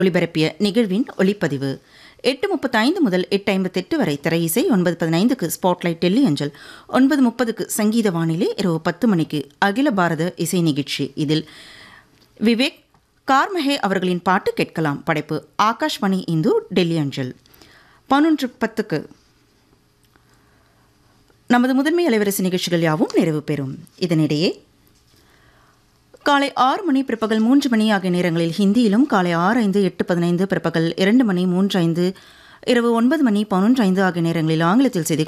ஒளிபரப்பிய நிகழ்வின் ஒளிப்பதிவு எட்டு முப்பத்தைந்து முதல் எட்டு ஐம்பத்தெட்டு வரை திரையிசை ஒன்பது பதினைந்துக்கு ஸ்பாட்லைட் டெல்லி அஞ்சல் ஒன்பது முப்பதுக்கு சங்கீத வானிலை இரவு பத்து மணிக்கு அகில பாரத இசை நிகழ்ச்சி இதில் விவேக் கார்மஹே அவர்களின் பாட்டு கேட்கலாம் படைப்பு ஆகாஷ்வாணி இந்து டெல்லி அஞ்சல் பதினொன்று பத்துக்கு நமது முதன்மை அலைவரிசை நிகழ்ச்சிகள் யாவும் நிறைவு பெறும் இதனிடையே காலை ஆறு மணி பிற்பகல் மூன்று மணி ஆகிய நேரங்களில் ஹிந்தியிலும் காலை ஆறு ஐந்து எட்டு பதினைந்து பிற்பகல் இரண்டு மணி மூன்று ஐந்து இரவு ஒன்பது மணி பதினொன்று ஐந்து ஆகிய நேரங்களில் ஆங்கிலத்தில் செய்திகள்